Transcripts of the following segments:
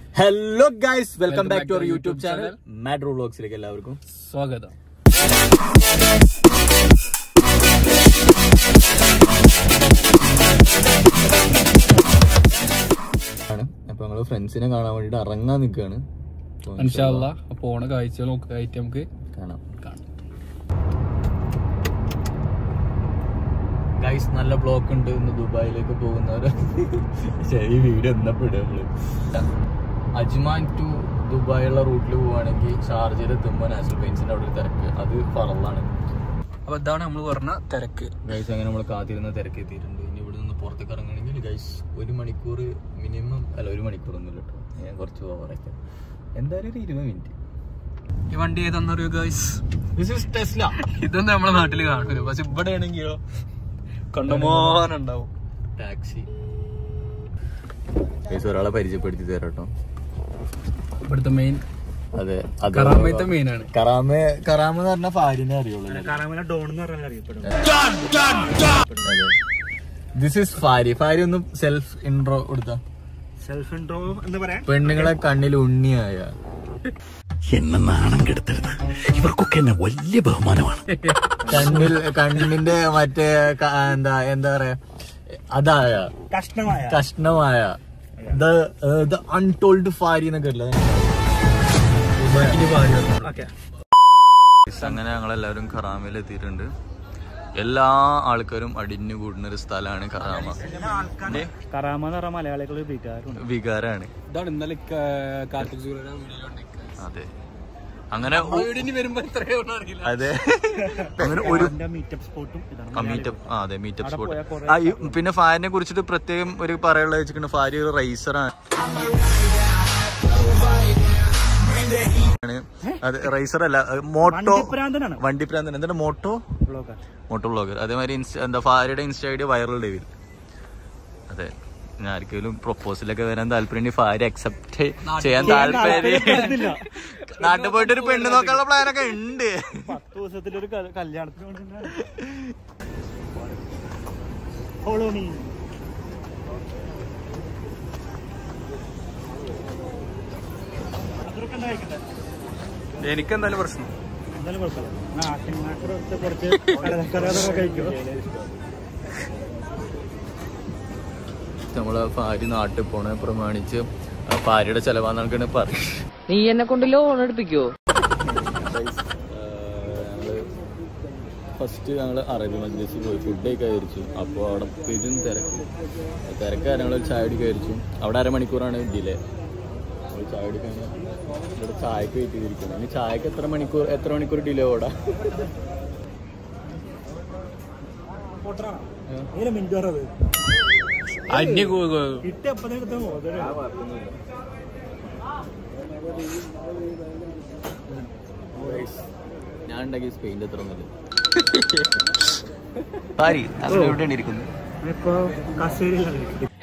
Hello guys welcome Welcome back back to to our our YouTube YouTube channel channel. മാഡ്രോ വ്ളോഗ്സിലേക്ക് എല്ലാവർക്കും സ്വാഗതം ആണ് അപ്പൊ ഞങ്ങള് ഫ്രണ്ട്സിനെ കാണാൻ വേണ്ടിട്ട് ഇറങ്ങാൻ നിൽക്കാണ് ഇൻഷാല്ല പോണ കാഴ്ചകൾ നോക്കായിട്ട് നമുക്ക് കാണാം കാണാം ഗൈസ് നല്ല ബ്ലോക്ക് ഉണ്ട് ഇന്ന് ദുബായിലേക്ക് പോകുന്നവര് പക്ഷേ ഈ വീഡിയോ എന്നപ്പെടുക നമ്മള് അജ്മാൻ ടു ദുബായുള്ള റൂട്ടിൽ പോവുകയാണെങ്കിൽ ഷാർജയിൽ എത്തുമ്പോൾ നാഷണൽ പെയിൻസിന്റെ അവിടെ ഒരു തിരക്ക് അത് പറളാണ് അപ്പൊ ഇതാണ് നമ്മൾ പറഞ്ഞ തിരക്ക് ഗൈസ് അങ്ങനെ നമ്മൾ കാത്തിരുന്ന തിരക്ക് എത്തിയിട്ടുണ്ട് ഇനി ഇവിടെ നിന്ന് പുറത്തേക്ക് ഇറങ്ങണമെങ്കിൽ ഗൈസ് ഒരു മണിക്കൂർ മിനിമം അല്ല ഒരു മണിക്കൂർ ഒന്നും കേട്ടോ ഞാൻ കുറച്ച് ഓവറൊക്കെ എന്തായാലും ഒരു ഇരുപത് മിനിറ്റ് ഈ വണ്ടി ഏതാണെന്നറിയോ ഗൈസ് ദിസ് ഇസ് ടെസ്ല ഇതൊന്നും നമ്മളെ നാട്ടിൽ കാണൂല പക്ഷെ ഇവിടെ ആണെങ്കിലോ കണ്ടമാനുണ്ടാവും ടാക്സി ഗൈസ് ഒരാളെ പരിചയപ്പെടുത്തി തരാം കേട്ടോ ഇവിടുത്തെ മെയിൻ അതെ അത് കറാമത്തെ മെയിൻ ആണ് കറാമ കറാമ എന്ന് പറഞ്ഞ ഫാരിനെ അറിയുള്ളൂ ദിസ് ഇസ് ഫാരി ഫാരി ഒന്ന് സെൽഫ് ഇൻട്രോ കൊടുത്ത സെൽഫ് ഇൻട്രോ എന്ന് പറയാൻ പെണ്ണുങ്ങളെ കണ്ണിൽ ഉണ്ണിയായ എന്നെ നാണം കെടുത്തരുത് ഇവർക്കൊക്കെ എന്നെ വലിയ ബഹുമാനമാണ് കണ്ണിൽ കണ്ണിന്റെ മറ്റേ ക- എന്താ എന്താ പറയാ അതായ കഷ്ണമായ കഷ്ണമായ ദ അൺടോൾഡ് ഫാരി എന്നൊക്കെ ഇല്ലേ? ഓക്കെ അങ്ങനെ ഞങ്ങളെല്ലാവരും കറാമയിൽ എത്തിയിട്ടുണ്ട് എല്ലാ ആൾക്കാരും അടിഞ്ഞു കൂടുന്ന ഒരു സ്ഥലമാണ് കറാമ ഇതിന്റെ കറാമ എന്ന് പറഞ്ഞ മലയാളികൾ വികാരമുണ്ട് വികാരാണ് ഇതാണ് ഇന്നലെ കാർത്തിക് സൂര്യയുടെ വീഡിയോ അതെ അങ്ങനെ ഒ- വീടിന് വരുമ്പോ എത്രയോ അറിയില്ല അതെ അങ്ങനെ ഒരു മീറ്റപ്പ് സ്പോട്ടും ഇതാണ് മീറ്റപ്പ് ആ അതെ മീറ്റപ്പ് അവിടെ പോയാ സ്പോട്ട് കുറേ ആ ഈ- പിന്നെ ഫാരിനെ കുറിച്ചിട്ട് പ്രത്യേകം ഒരു പറയാനുള്ള വെച്ചിട്ടുണ്ട് ഫാരി ഒരു റൈസറാണ് അത് റൈസർ അല്ല മോട്ടോ വണ്ടിപ്രാന്തനാണ് വണ്ടിപ്രാന്തൻ എന്താണ് മോട്ടോ ബ്ലോഗർ മോട്ടോ ബ്ലോഗർ അതേമാതിരി ഇൻസ്റ്റ എന്താ ഫാരിയുടെ ഇൻസ്റ്റ ഐഡി വൈറൽ ഡേവിൽ അതെ ഞാൻ ആർക്കെങ്കിലും പ്രൊപ്പോസലൊക്കെ വരാൻ താല്പര്യം ഫാരി അക്സെപ്റ്റ് ചെയ്യാൻ താല്പര്യം നാട്ടിൽ പോയിട്ട് ഒരു പെണ്ണ് നോക്കാനുള്ള പ്ലാനൊക്കെ ഉണ്ട് പത്ത് ദിവസത്തിലൊരു ക- കല്യാണത്തിന് ഫോളോ മീ അതൊക്കെ ഉണ്ടായിക്കട്ടെ എനിക്കെന്തായാലും പ്രശ്നം എന്തായാലും കുഴപ്പമില്ല നാട്ടിനാട്ടിലൊക്കെ കുറച്ച് കടലക്കറിയൊക്കെ കഴിക്കും നമ്മള് ഫാരി നാട്ടിൽ പോണ പ്രമാണിച്ച് ആ ഫാരിയുടെ ചെലവാന്നാണ് പറയുന്നത് നീ എന്നെ കൊണ്ട് ലോൺ എടുപ്പിക്കോ ഫസ്റ്റ് ഞങ്ങൾ അറബി മജ്ലിസിൽ പോയി ഫുഡ് കഴിക്കാൻ വിചാരിച്ചു അപ്പോൾ അവിടെ പെരും തിരക്ക് തിരക്ക് ഞങ്ങൾ ചായ കുടിക്കാൻ വിചാരിച്ചു അവിടെ അരമണിക്കൂറാണ് ഡിലേ നമ്മൾ ചായ കുടിക്കാൻ ഇവിടെ ചായക്ക് വെയിറ്റ് ചെയ്തിരിക്കുന്നു ഇനി ചായക്ക് എത്ര മണിക്കൂർ എത്ര മണിക്കൂർ ഡിലേ ഓടാ ഇങ്ങനെ മിനിറ്റ് അന്യ കിട്ടി എപ്പോഴത്തേക്ക് മോദരം ഞാൻ ഉണ്ടാക്കിയ സ്പെയിൻ്റെ എത്ര ഒന്നുമില്ല ഫാരി അങ്ങനെ എവിടെയാണ് ഇരിക്കുന്നത് ഇപ്പൊ കസേരയിലാണ്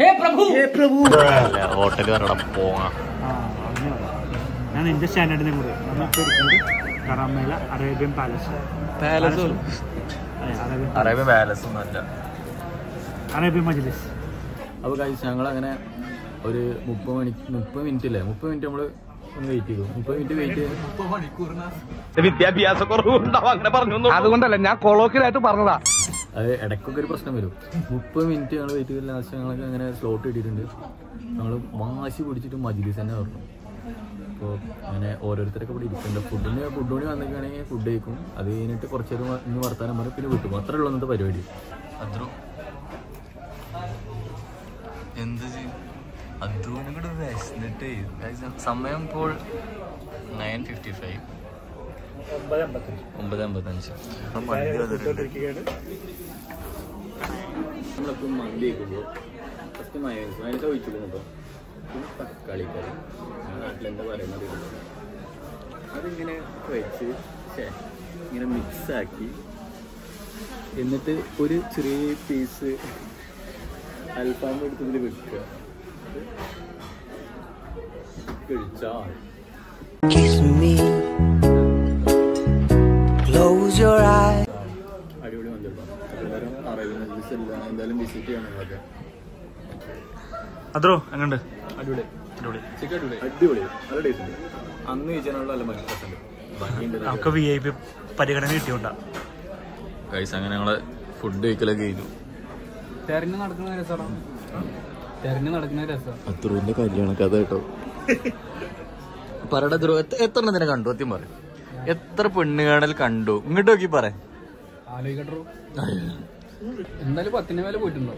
ഹോട്ടൽ വരണം പോകാം ആ, അങ്ങനെയാണ്. ഞാൻ എന്റെ സ്റ്റാൻഡേർഡിനെ കൂടെ നമ്മളിപ്പോ ഇരിക്കുന്നത് കറാമേല അറേബ്യൻ പാലസ് പാലസ് അതെ, അറേബ്യൻ അറേബ്യൻ പാലസ് ഒന്നും അല്ല അറേബ്യൻ മജ്ലിസ് അപ്പോൾ കഴിച്ച് ഞങ്ങൾ അങ്ങനെ ഒരു മുപ്പത് മണി മുപ്പത് മിനിറ്റ് അല്ലേ മുപ്പത് മിനിറ്റ് നമ്മൾ ഒന്ന് വെയിറ്റ് ചെയ്തു മുപ്പത് മിനിറ്റ് വെയിറ്റ് ചെയ്ത് വിദ്യാഭ്യാസ കുറവുണ്ടാവും അങ്ങനെ പറഞ്ഞു അതുകൊണ്ടല്ല ഞാൻ കൊളോക്കിലായിട്ട് പറഞ്ഞതാ അത് ഇടയ്ക്കൊക്കെ ഒരു പ്രശ്നം വരും മുപ്പത് മിനിറ്റ് ഞങ്ങൾ വെയിറ്റ് ചെയ്ത് ലാസ്റ്റ് ഞങ്ങൾക്ക് അങ്ങനെ സ്ലോട്ട് ഇട്ടിട്ടുണ്ട് ഞങ്ങൾ വാശി പിടിച്ചിട്ട് മജ്ലിസ് തന്നെ പറഞ്ഞു അപ്പോൾ അങ്ങനെ ഓരോരുത്തരൊക്കെ ഇവിടെ ഇരിക്കുന്നുണ്ട് ഫുഡിന് ഫുഡ് കൂടി വന്നിട്ടാണെങ്കിൽ ഫുഡ് കഴിക്കും അത് കഴിഞ്ഞിട്ട് കുറച്ച് നേരം വ- ഇന്ന് വർത്താനം പറയും പിന്നെ വിട്ടു അത്രേ ഉള്ളൂ ഇന്നത്തെ പരിപാടി അത്ര എന്ത് ചെയ്യും അധ്വാനം കൂടെ വിശന്നിട്ട് സമയം ഇപ്പോൾ നയൻ ഫിഫ്റ്റി ഫൈവ് ഒമ്പത് അമ്പത്തഞ്ച് ഒമ്പത് അമ്പത്തഞ്ച് അപ്പം വണ്ടി വന്നിട്ടുണ്ട് ഇരിക്കുകയാണ്. നമ്മളിപ്പം മന്തി കഴിക്കുമ്പോൾ ഫസ്റ്റ് മയോനൈസ് മയോനൈസ് ഒഴിച്ചു കേട്ടോ പിന്നെ തക്കാളി കറി ഞങ്ങളുടെ നാട്ടിലെന്താ പറയുന്നത് അറിയില്ല. അതിങ്ങനെ വെച്ച് ഛേ, ഇങ്ങനെ മിക്സ് ആക്കി എന്നിട്ട് ഒരു ചെറിയ പീസ് അൽഫാം എടുത്തതിൽ വെക്കുക കഴിച്ചാൽ Kiss me. Close your eyes. അടിപൊളി മന്തിയാണ് എല്ലാവരും അറേബ്യൻ മജ്ലിസ് എല്ലാം എന്തായാലും വിസിറ്റ് ചെയ്യണം നിങ്ങളൊക്കെ അത്രോ അങ്ങണ്ട് അടിപൊളി അടിപൊളി അടിപൊളി നല്ല ടേസ്റ്റ് ഉണ്ട് അന്ന് ചോദിച്ചാലുള്ള നല്ല രസമുണ്ട് ഭംഗിയുണ്ട് നമുക്ക് വി ഐ പി പരിഗണന കിട്ടിയോണ്ടാ കഴിച്ച് അങ്ങനെ ഞങ്ങളെ ഫുഡ് കഴിക്കലൊക്കെ കഴിഞ്ഞു തെരഞ്ഞു നടക്കുന്ന രസമാണ് തെരഞ്ഞു നടക്കുന്ന രസം അത്രൂന്റെ കല്യാണ കഥ കേട്ടോ പറയുടെ ധ്രുവ എത്ര എണ്ണത്തിനെ കണ്ടു സത്യം പറ എത്ര പെണ്ണ് കാണൽ കണ്ടു ഇങ്ങോട്ട് നോക്കി പറ ആലോചിക്കട്ടോ എന്തായാലും പത്തിന് മേലെ പോയിട്ടുണ്ടോ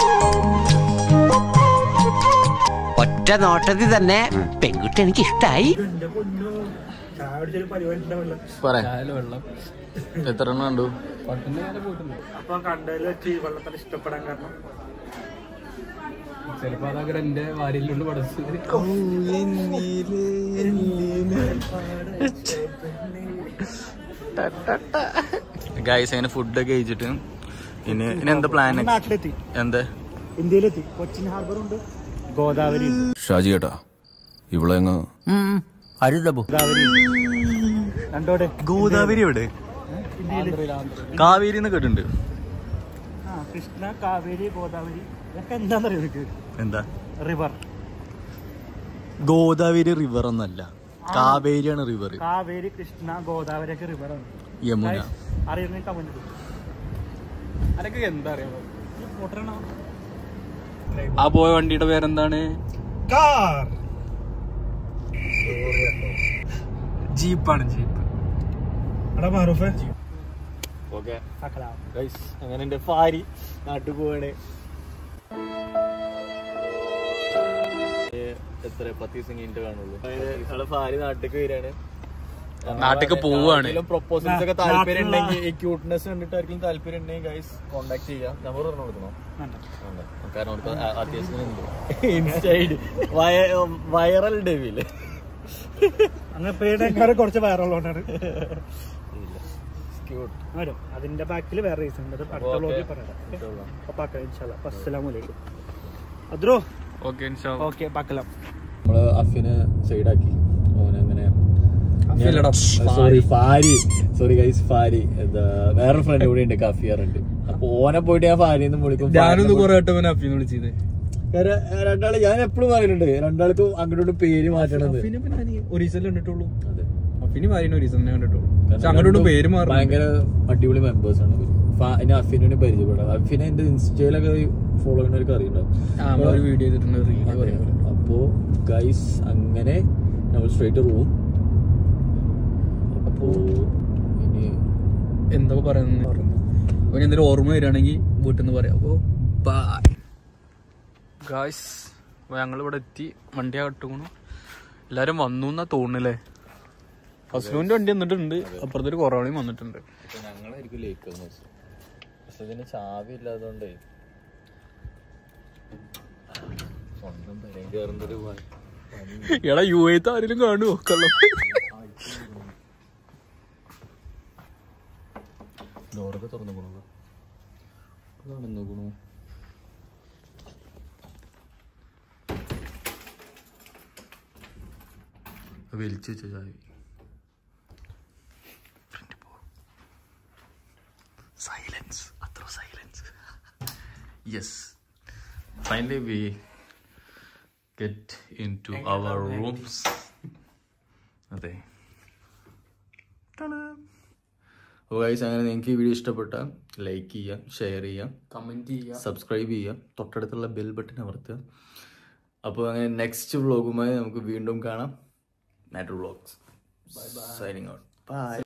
ഒറ്റ നോട്ടത്തിൽ തന്നെ പെൺകുട്ടി എനിക്ക് ഇഷ്ടായി എന്റെ പൊന്നോ ചായ കുടിച്ചൊരു പരിപാടി ഉണ്ടാവില്ല പറ ചായല വെള്ളം എത്ര എണ്ണം കണ്ടു പത്തിന് മേലെ പോയിട്ടുണ്ടോ അപ്പൊ കണ്ടതിൽ വെച്ച് ഈ വെള്ളത്തിന് ഇഷ്ടപ്പെടാൻ കാരണം ചിലപ്പോ അതൊക്കെ എന്റെ വാരിയിലുണ്ട് പഠിച്ചത് ഗൈസ് അങ്ങനെ ഫുഡൊക്കെ കഴിച്ചിട്ട് ഇനി ഇനി എന്താ പ്ലാൻ നാട്ടിലെത്തി എന്താ ഇന്ത്യയിലെത്തി കൊച്ചിൻ ഹാർബർ ഉണ്ട് ഗോദാവരി ഉണ്ട് ഷാജി കേട്ടാ ഇവിടെ ഗോദാവരി രണ്ടോടെ ഗോദാവരി എവിടെ ഇന്ത്യയിൽ കാവേരി എന്ന് കേട്ടിട്ടുണ്ട് ആ കൃഷ്ണ കാവേരി ഗോദാവരി ഇതൊക്കെ എന്താണെന്നറിയോ നിനക്ക് എന്താ റിവർ ഗോദാവരി റിവർ ഒന്നല്ല കാവേരിയാണ് റിവർ കാവേരി കൃഷ്ണ ഗോദാവരി ഒക്കെ റിവറാണ് യമുന അറിയുന്ന കമന്റ് അതൊക്കെ എന്താ അറിയാമോ മോട്ടറാണോ ആ പോയ വണ്ടിയുടെ പേരെന്താണ് കാർ ജീപ്പാണ് ജീപ്പ് എടാ മാറൂഫേ ഓക്കെ അക്കലാം ഗൈസ് അങ്ങനെ എന്റെ ഫാരി നാട്ടിൽ പോവാണ് എത്ര പത്ത് ദിവസം കഴിഞ്ഞിട്ട് കാണുള്ളൂ ഞങ്ങളെ ഫാരി നാട്ടിലേക്ക് വരികയാണ് നാട്ടിലേക്ക് പോവാണ്. പ്രൊപ്പോസൽസ് ഒക്കെ നാ- താല്പര്യം നാട്ടിലുള്ള- ഉണ്ടെങ്കിൽ ഈ ക്യൂട്ട്നെസ് കണ്ടിട്ട് ആർക്കും താല്പര്യം ഉണ്ടെങ്കിൽ ഗൈസ് കോൺടാക്ട് ചെയ്യാം നമ്പർ പറഞ്ഞു കൊടുക്കണോ വേണ്ട. കാരണം അവർക്ക് ആ- അത്യാവശ്യം insta I D viral devil അങ്ങനെ പേടേക്കാരെ കുറച്ച് വൈറലുകൊണ്ടാണ് ക്യൂട്ട് വരും അതിന്റെ ബാക്കിൽ വേറെ റീസൺ ഉണ്ട് അത് അടുത്ത ഓക്കേ. വ്ലോഗിൽ പറയാം അപ്പൊ പാക്കാം ഇൻഷാല്ലാ അസ്സലാമലൈക്കും അദ്രോ ഓക്കെ ഓക്കെ പാക്കലാം നമ്മള് അഫിനെ സൈഡാക്കി ഓനങ്ങനെ അഫിയല്ലടാ, sorry Fari sorry guys Fari എന്താ വേറെ ഫ്രണ്ട് കൂടി ഉണ്ട് കഫിയർ ഉണ്ട് അപ്പൊ ഓനെ പോയിട്ട് ഞാൻ ഫാരി എന്ന് വിളിക്കും ഞാനൊന്ന് കുറെ വട്ടം അഫീന്ന് വിളിച്ചത് കാരണം, ഏ, രണ്ടാള് ഞാൻ എപ്പോഴും പറയുന്നുണ്ട് രണ്ടാൾക്കും അങ്ങോട്ടും പേര് മാറ്റണത് അഫീനെ പിന്നെ ഞാൻ ഒരീസല്ലേ കണ്ടിട്ടുള്ളൂ അതെ. അഫീന് ഭാര്യനെ ഒരീസം തന്നെ കണ്ടിട്ടുള്ളൂ പക്ഷെ അങ്ങോട്ടും പേര് മാറും ഭയങ്കര അടിപൊളി മെമ്പേഴ്സ് ആണ് ഇവര്. ഫാ- ഇനി അഫിനെ പരിചയപ്പെടാം അഫിനെ എന്റെ ഇൻസ്റ്റയിലൊക്കെ ഫോളോ ചെയ്യുന്നവർക്ക് അറിയുണ്ടാവും ആ, നമ്മളൊരു വീഡിയോ ചെയ്തിട്ടുണ്ട് റീല് അതെ. പറയുന്നത് അപ്പോ ഗൈസ് അങ്ങനെ നമ്മൾ സ്ട്രേറ്റ് റൂം അപ്പോ ഇനി എന്താ പറയുന്നത് അപ്പൊ ഞാൻ എന്തെങ്കിലും ഓർമ്മ വരികയാണെങ്കിൽ വീട്ടിൽ നിന്ന് പറയാം അപ്പോ ബൈ ഗായ്സ് അപ്പോൾ ഞങ്ങൾ ഇവിടെ എത്തി വണ്ടി കട്ടുകണു എല്ലാരും വന്നു എന്നാ തോന്നുന്നല്ലേ ഫസ്ലുവിന്റെ വണ്ടി വന്നിട്ടുണ്ട് അപ്പുറത്തെ ഒരു കൊറോണയും വന്നിട്ടുണ്ട് ഞങ്ങളായിരിക്കും ലേക്ക് പക്ഷെ ഇതിന് ചാവി ഇല്ലാത്തതുകൊണ്ടേ സ്വന്തം പെരയും കയറുന്നൊരു എടാ യു എത്ത് ആരെങ്കിലും കാണുമോ കള്ളം ഡോറൊക്കെ തുറന്നു പോണു തുറന്നു പോണു വലിച്ചു വെച്ച ചാവി സൈലൻസ് അത്ര silence yes finally we get into our rooms അതെ അപ്പോൾ ഗൈസ് അങ്ങനെ നിങ്ങൾക്ക് ഈ വീഡിയോ ഇഷ്ടപ്പെട്ടാൽ ലൈക്ക് ചെയ്യാം ഷെയർ ചെയ്യാം കമന്റ് ചെയ്യുക സബ്സ്ക്രൈബ് ചെയ്യുക തൊട്ടടുത്തുള്ള ബെൽ ബട്ടൺ അമർത്തുക അപ്പോൾ അങ്ങനെ നെക്സ്റ്റ് വ്ളോഗുമായി നമുക്ക് വീണ്ടും കാണാം matter vlogs signing out by